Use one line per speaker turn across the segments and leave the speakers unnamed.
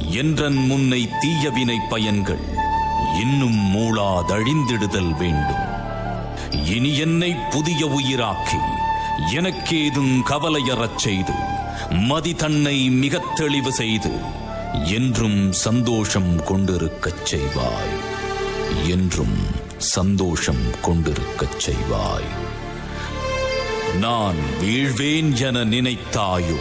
என்றன் முன்னை தீயவினை பயன்கள் இன்னும் மூளாதழிந்திடுதல் வேண்டும் இனி என்னை புதிய உயிராக்கி எனக்கேதும் கவலையறச் செய்து மதி தன்னை மிகத் தெளிவு செய்து என்றும் சந்தோஷம் கொண்டிருக்கச் செய்வாய் என்றும் சந்தோஷம் கொண்டிருக்கச் செய்வாய் நான் வீழ்வேன் என நினைத்தாயோ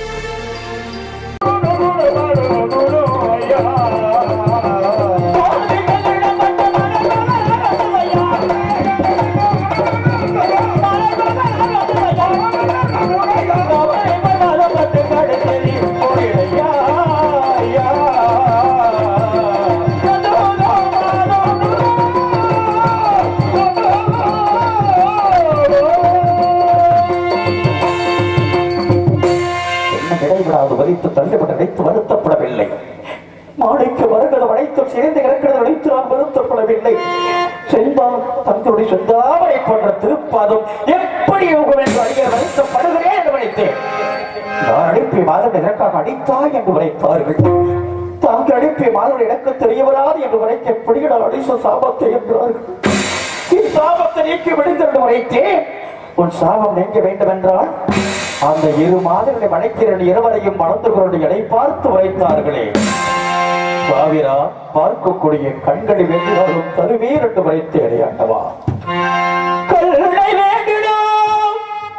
என்ன இடைவிடாது வலித்து தள்ளிவிட நினைத்து வருத்தப்படவில்லை மாலைக்கு வருகிறது வளைத்தும் சேர்ந்து கிடக்கிறது வளைத்து நான் வருத்தப்படவில்லை செல்வம் தங்களுடைய சொந்தாமரை போன்ற திருப்பாதம் எப்படி யோகம் என்று அறிய வருத்தப்படுகிறேன் என்று நினைத்தேன் நான் அனுப்பிய மாதம் இதற்காக அடித்தாய் என்று உரைத்தார்கள் தாங்கள் அனுப்பிய மாதம் எனக்கு தெரிய வராது என்று உரைக்க எப்படி நான் அடிச சாபத்தை என்றார்கள் என் சாபத்தை நீக்கி விடுந்தென்று உரைத்தேன் உன் சாபம் நீங்க வேண்டும் என்றால் அந்த இரு மாதங்களை மனைக்கிற இருவரையும் மணந்துகளுடைய எடை பார்த்து உரைத்தார்களே சாவிரா பார்க்கக்கூடிய கண்களில் எதிராலும் தருவீர் என்று உரைத்தேனே அண்டவா கல்லை வேண்டிடும்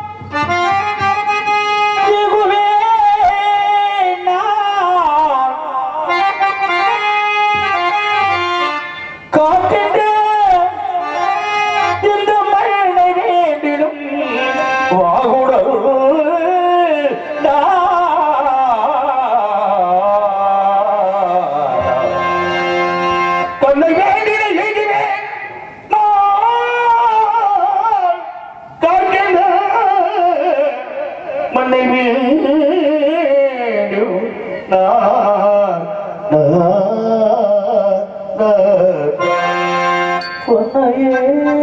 எகுவே நான் காக்கின்ற இந்த மழை வேண்டிலும் வாகுடல் தன்னை வேண்டிட வேண்டினே நான் காக்கின்ற மண்ணை வேண்டும் நான் நான் நான் பொன்னையே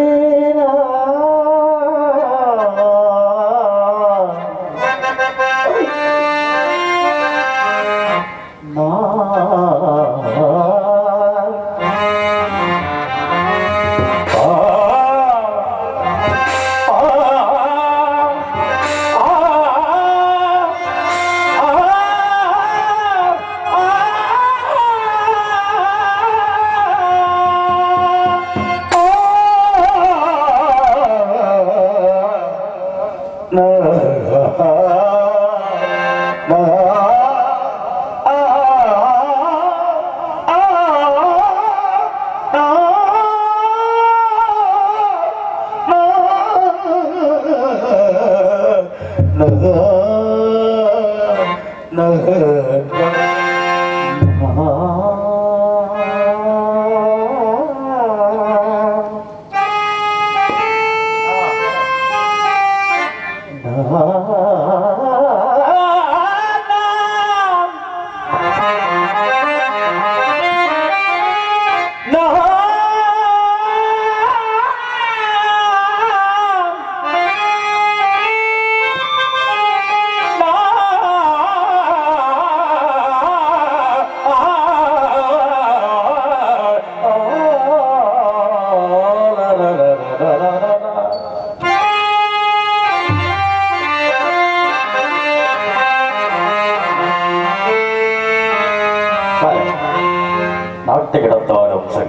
நாட்டு கிடந்தாலும் சரி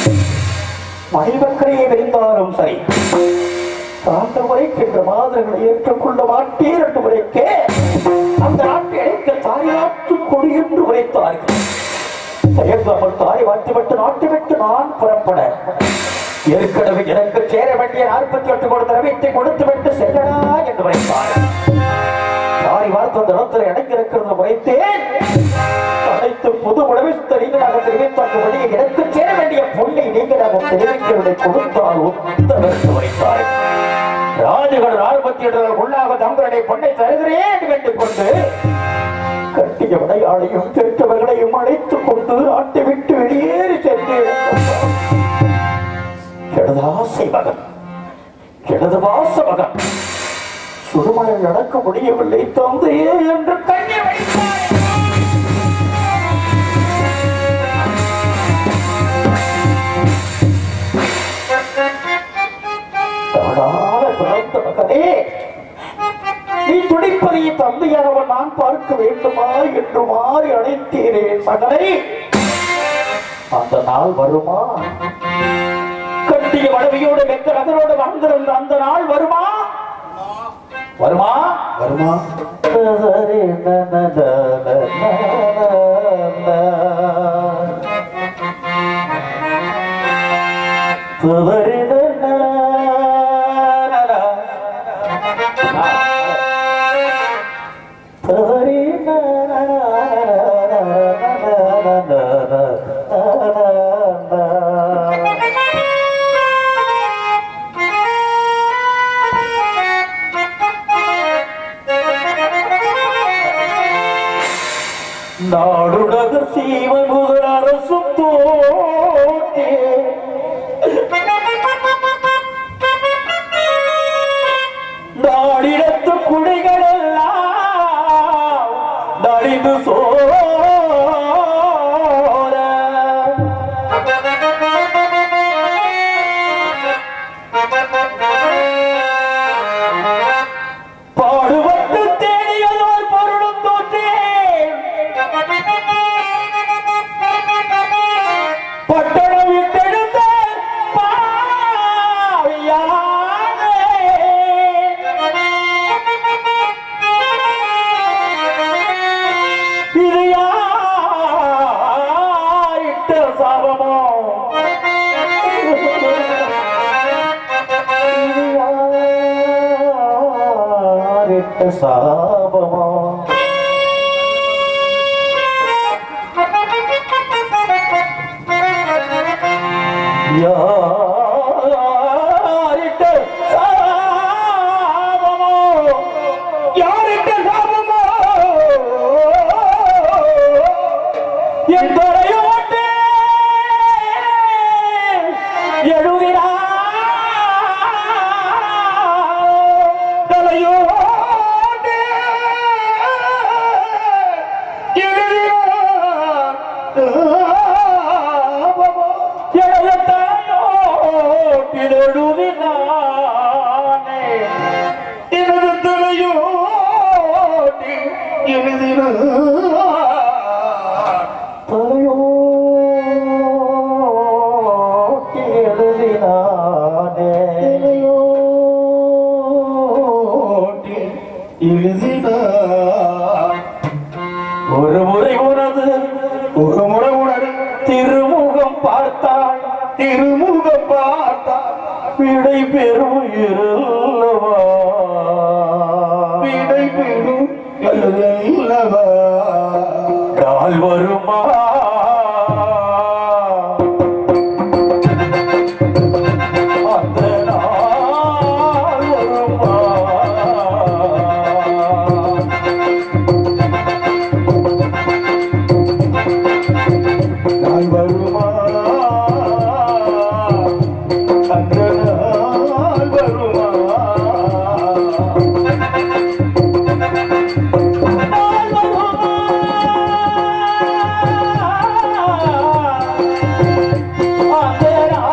மணிமக்களையே விரிந்தாலும் சரி தாங்கள் உரைக்கின்ற மாதிரிகளை ஏற்றுக்கொள்ள மாட்டேன் என்று உரைக்க அந்த நாட்டை அழைக்க தாயாற்று கொடி என்று உரைத்தார்கள் செயல்பவர் தாய் வாட்டிவிட்டு நாட்டை விட்டு நான் புறப்பட ஏற்கனவே எனக்கு சேர வேண்டிய நாற்பத்தி எட்டு கொடுத்த ரவித்தை கொடுத்து விட்டு செல்லடா என்று உரைத்தார்கள் தாய் வார்த்தை அந்த இடத்துல இணைந்திருக்கிறது உரைத்தேன் அனைத்து புது உணவித்த நீங்களாக தெரிவித்தார்கள் எனக்கு சேர வேண்டிய பொண்ணை நீங்களாக தெரிவிக்கிறதை கொடுத்தால் உத்தவருக்கு உரைத்தார்கள் ராஜுகள் நாற்பத்தி எட்டு உள்ளாக தங்களுடைய பொண்ணை தருகிறேன் என்று கேட்டுக் கொண்டு கட்டிய விடையாளையும் பெற்றவர்களையும் அழைத்துக் கொண்டு நாட்டை விட்டு வெளியேறி சென்று இடதாசை மகன் இடது வாச மகன் சுடுமலை நடக்க முடியவில்லை தந்தையே என்று கண்ணி வைத்தார் என்று மாறி அழைத்தீரே மகனை அந்த நாள் வருமா கட்டிய வடவையோடு வெக்க நகரோடு வாழ்ந்திருந்த அந்த நாள் வருமா வருமா
வருமா
நாடுடக சீவன் முதல் அரசும் தோற்றே நாடிடத்து குடிகள் எல்லாம் நடிந்து சோர பாடுபட்டு தேடியதோர் பொருளும் தோற்றேன் பட்டணம் விட்டெடுத்த பாவியானே. இது யாரிட்ட சாபமோ இது யாரிட்ட சாபமோ யாரிட்ட சாபமோ யாரிட்ட சாபமோ என் துறையோட்டு எழுதினார் தலையோட்டு
எழுதினார்
ஒரு முறை உனது
ஒரு முறை உணர்
திருமுகம் பார்த்தாள்
திருமுகம் பார்த்தார்
விடை பெறும் இருளவா
விடை பெறும் அல்லவா
நாள் வருமா அந்த நாள் வருமா
நாள் வருமா அந்த நாள் வருமா
நாள் வருமா அந்த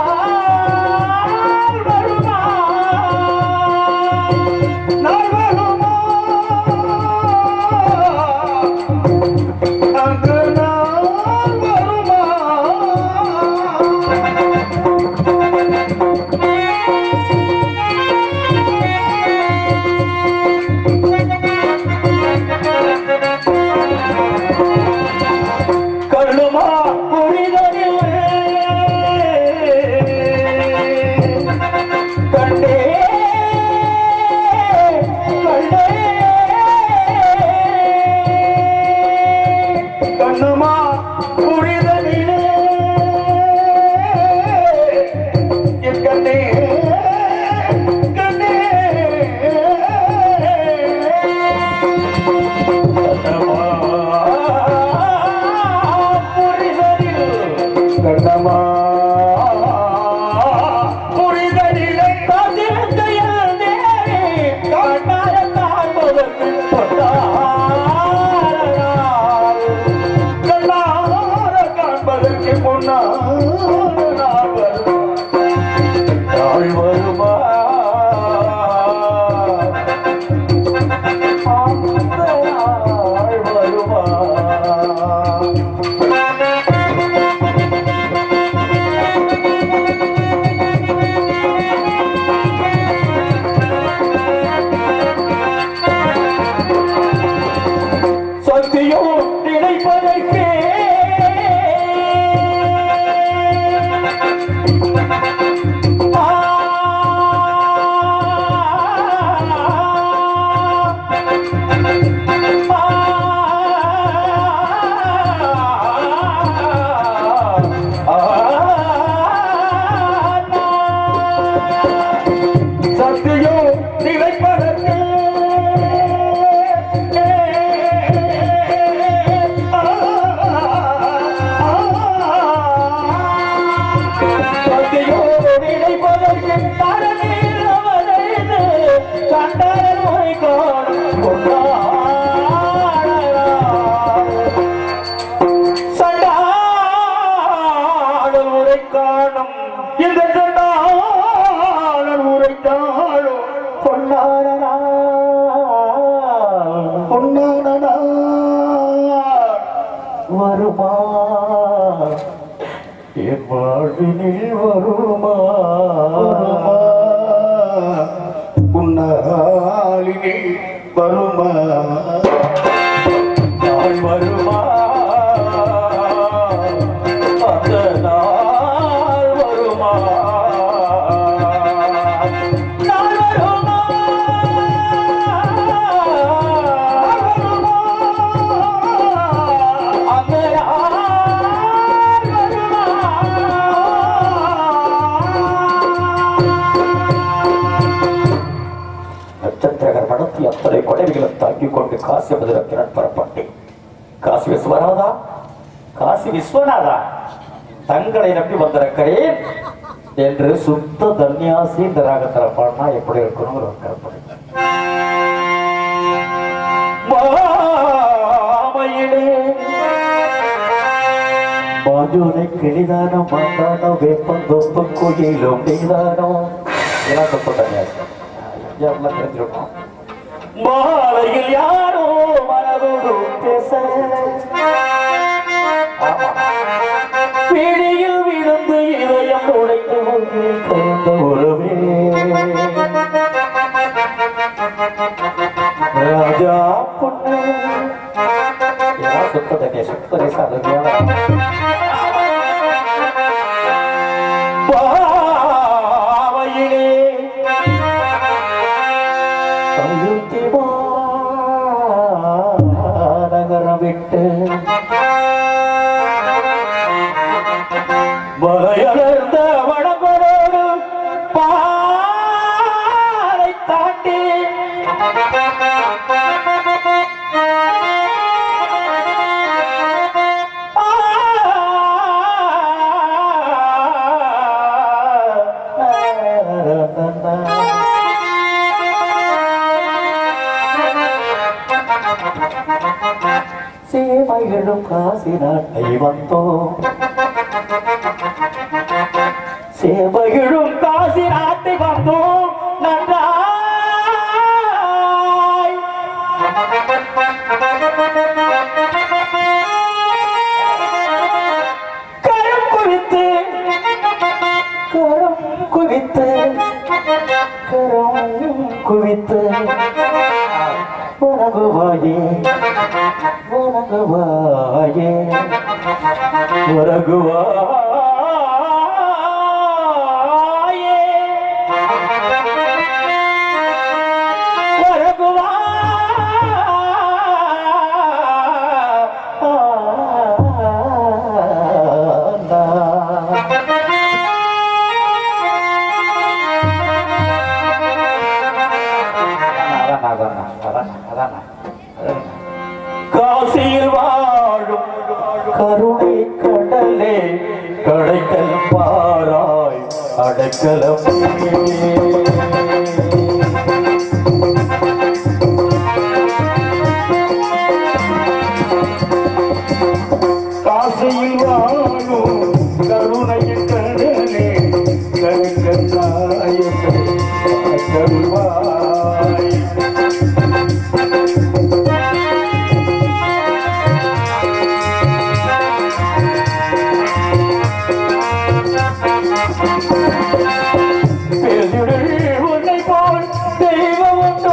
நாள் வருமா
நாள் வருமா அந்த நாள் வருமா
கண்ணுமா புரிதலில் கண்டே கண்டே
கண்ணுமா புரிதலிலே என் கண்ணே கண்ணே
கண்ணுமா புரிதலில்
கண்ணமா
புரிதலிலே காத்திருக்கையில் நேரே கண்ணார காண்பதற்கு பொன்னார நாள்.
கண்ணார காண்பதற்கு முன்னால் நாள் வருமா
நாள் வருமா அந்த நாள் வருமா
சண்டாளர் உரை காணும் இந்த சண்டாளர் உரை காணும்
பொன்னாரனா
பொன்னானடா
வருமா என் வாழ்வினில் வருமா
உன்னாலினி வருமா
நாள் வருமா அந்த நாள் வருமா நாள் வருமா அந்த நாள் நட்சத்திரகர் நடத்தி அத்தனை கொடைகளும் தாங்கிக் கொண்டு காசி மதுரத்தினர் புறப்பட்டேன் காசி விஸ்வநாதா காசி விஸ்வநாதா தங்களை நம்பி வந்திருக்கிறேன் என்று சுத்த தன்யாசி இந்த ராகத்துல பாடினா எப்படி இருக்கணும் ஒரு கற்பனை மாமையிலே மாஜோனை கிளிதானோ மாந்தானோ வேப்பந்தொப்பு குயிலும் நீதானோ எல்லாம் சுத்த தன்யாசி எல்லாம் தெரிஞ்சிருக்கோம் மாலையில் யாரோ மனதோடு பேச பிடியில் விழுந்து இதயம் உடைத்து கொண்டு கலந்த உறவே ராஜா பொண்ணு சுத்த தண்ணி சுத்த பாவையிலே நகரம் விட்டு மலையடர்ந்த வடகரோடு பாறை தாண்டி சேமைகளும் காசி நாட்டை வந்தோம் சேவையிழும் காசி நாட்டை வந்தோம் நன்றாய் கரம் குவித்து கரம் குவித்து கரம் குவித்து வணங்குவாயே வணங்குவாயே வரகுவாயே வரகுவா காசியில் வாழும் கருணை கடலே கடைக்கல் பாராய் அடைக்கலம்
காசையில் வாழும் கருணையின் கடலே கருங்கல் நாயகே கருவாய்
பேசுடல் உன்னை போல் தெய்வம் உண்டோ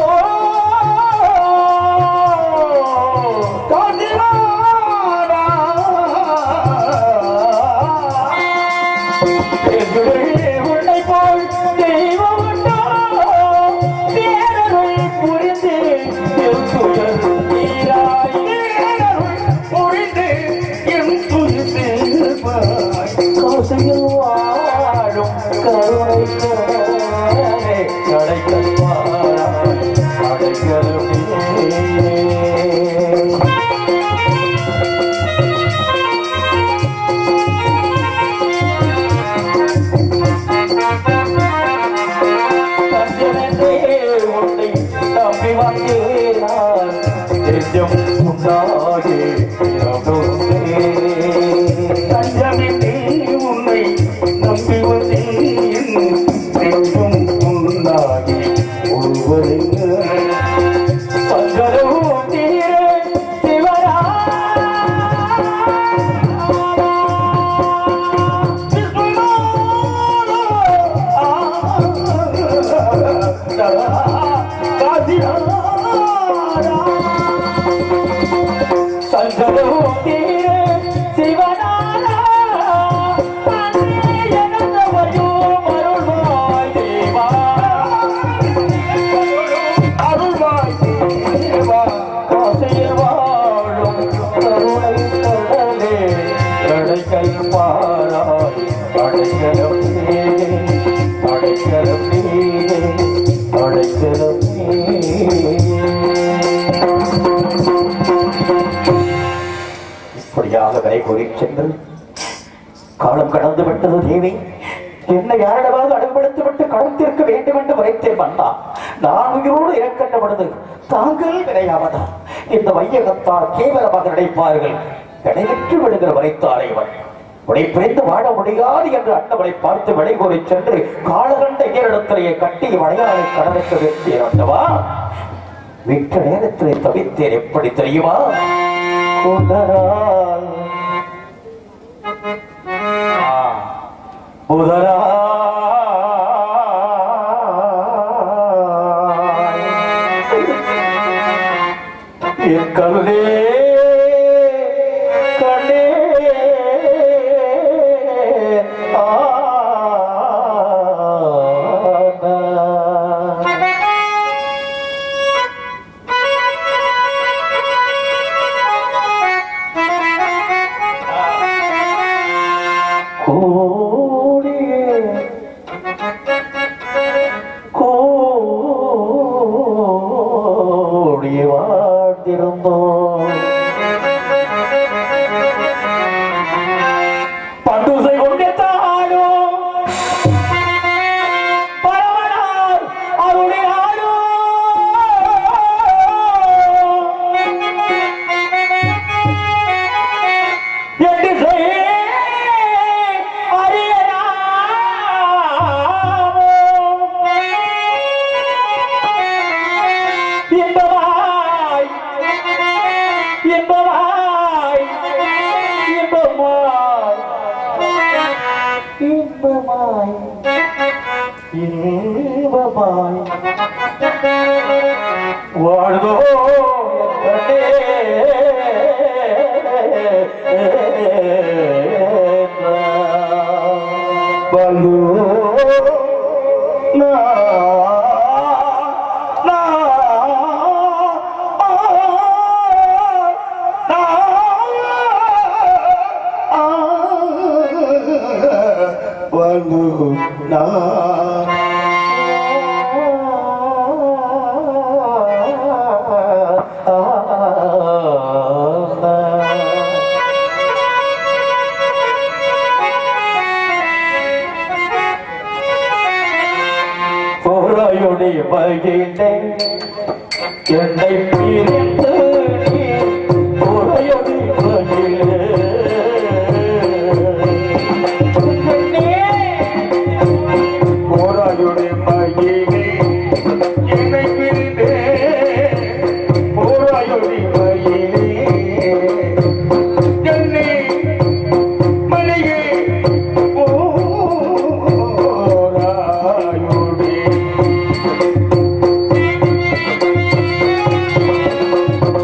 காசிநாதா
பேசுடல் உன்னை போல் தெய்வம் உண்டோ தேரருள் புரிந்து என் துயர் தீராயே
புரிந்து என் துயில் சேர்ப்பாய்
காசையில் வாழும் கருணை கடலே கடைக்கல் பாராய் அடைக்கலமே தஞ்சனே உன்னை நம்பி வந்தேனா பாராய் அடைக்கலம் நீயே அடைக்கலம் நீயே அடைக்கலம் நீயே இப்படியாக கரை கூறி சென்று காலம் கடந்து விட்டது தேவி என்னை யாரிடமாவது அனுபடுத்தி விட்டு கடன் தீர்க்க வேண்டும் என்று உரைத்தேன் மன்னா நான் உயிரோடு இறக்கின்ற பொழுது தாங்கள் விளையாவதா இந்த வையகத்தார் கேவலமாக நினைப்பார்கள் கிடைவற்று விடுகிற வரைத்தார் இவன் உடை பிரிந்து வாழ முடியாது என்று அண்ணவனை பார்த்து விடை கூறி சென்று காலகண்ட ஈரிடத்திலேயே கட்டி வடையாளை கடலுக்கு வெற்றியர் வந்தவா விட்ட நேரத்திலே தவித்தேன் எப்படி தெரியுமா குடரால் முதலாய் என் கருணே கண்ணே ஆன. கோடியே கோடியே வாழ்ந்திருந்தோம் பண்டுசை கொண்டே தானோ பரவனார் அருளினாரோ என்று செய்ய இன்பமாய் இன்பமாய் இன்பமாய் இன்பமாய் இன்பமாய் வாழ்தோ பலு நா நா பலு நா போராயுடைய பகிர்ந்தே என்னை பிரித்து நீ போராயுடைய பகிர்ந்தே
போராயுடைய மகிழே என்னை பிரிந்தே போராயுடைய மகிழே என்னை மலையே போராயுடைய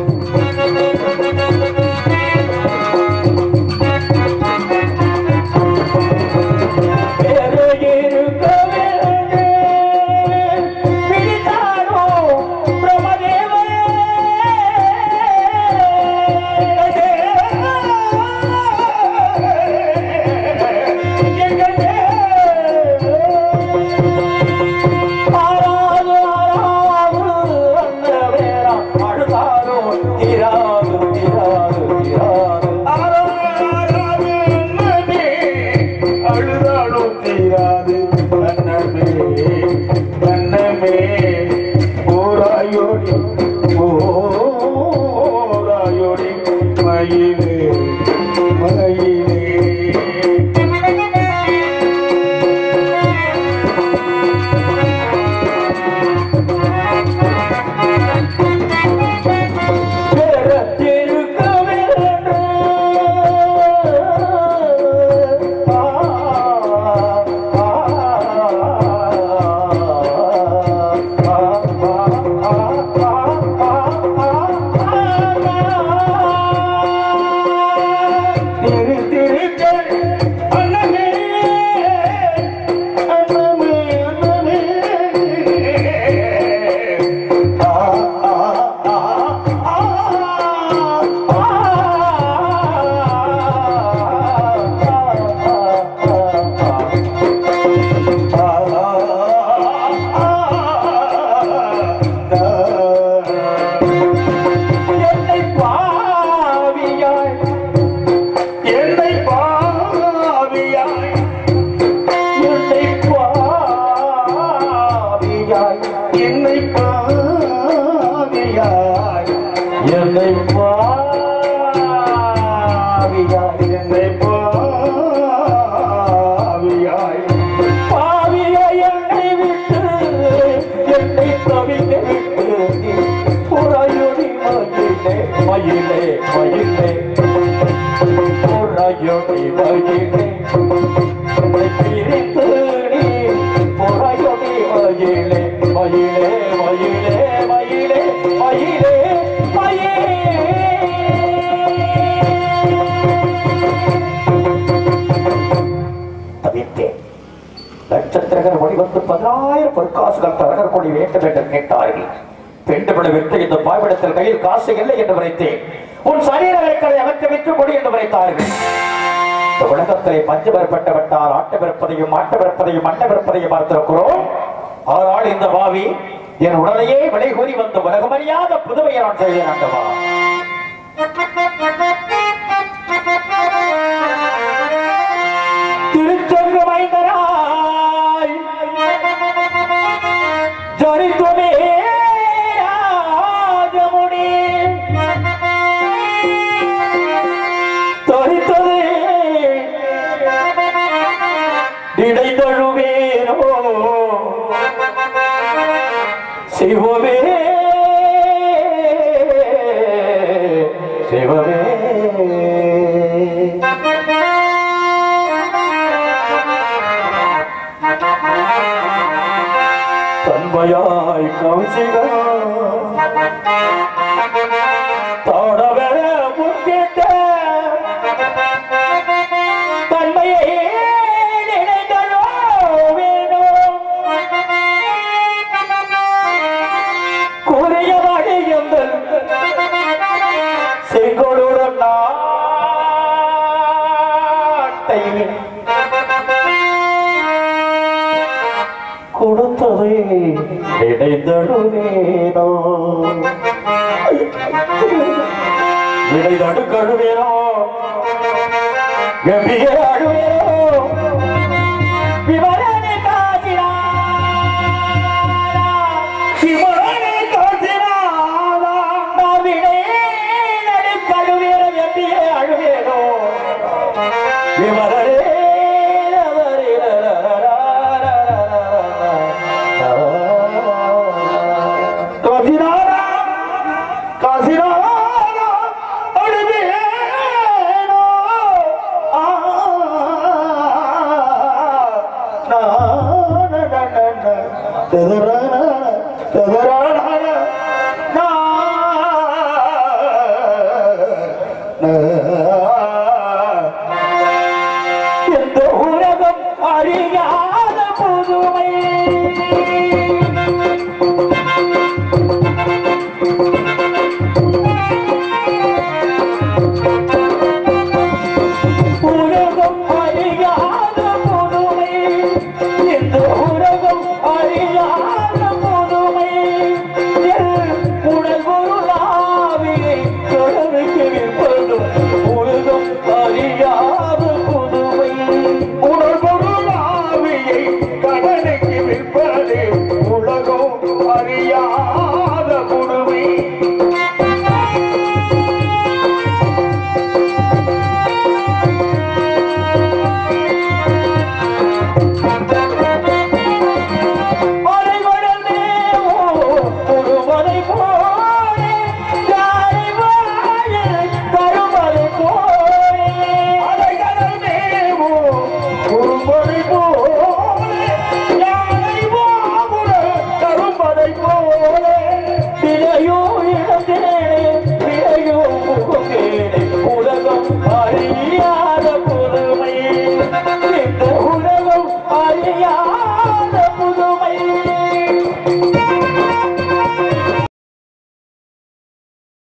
என்னை பாவியாய்
பாவியை என்னை விட்டு என்னை தவிக்க விட்டு நீ புறையொடி மயிலே மயிலே மயிலே புறையொடி மயிலே என்னை பிரித்து நீ புறையொடி மயிலே மயிலே மயிலே மயிலே மயிலே மயிலே தவித்தேன் நட்சத்திரங்கள் வழிவந்து பதினாயிரம் பொற்காசுகள் தரகர் கொடி வேண்டும் என்று கேட்டார்கள் பெண்டுபட விட்டு இந்த பாய்விடத்தில் கையில் காசு இல்லை என்று வரைத்தேன் உன் சரீர வேட்களை அமைத்து விட்டு கொடி என்று வரைத்தார்கள் இந்த உலகத்திலே பஞ்சு பெறப்பட்ட விட்டால் ஆட்டு பிறப்பதையும் மாட்டு பிறப்பதையும் மண்ண பிறப்பதையும் பார்த்திருக்கிறோம் ஆனால் இந்த பாவி என் உடலையே விலை கூறி வந்த உலகமறியாத புதுமையை நான் செய்தேன் அண்டவா திருச்செங்கு மைந்தராய் ஜனித்துமே ராஜமுனி தரித்தது இடை தழுவேனோ சிவமே சிவமே தன்மையாய் கௌசிக தோடவர முக்கிட்ட தன்மையை நினைந்தோ வேணும் கூறிய வழியுங்கள் செங்கோடுடன் நாட்டை கொடுத்ததை இடைதடுவேனோ இடைதடு கழுவேனோ கம்பிய அழுவேனோ விவரணை காசினாரா விவரணை காசினாரா நான் இடைநடு கழுவேனோ கம்பிய அழுவேனோ விவரணை காசினாரா காசினாரா அழுவேனோ ஆ எந்த உலகம் அறியாத புதுமை உலகம்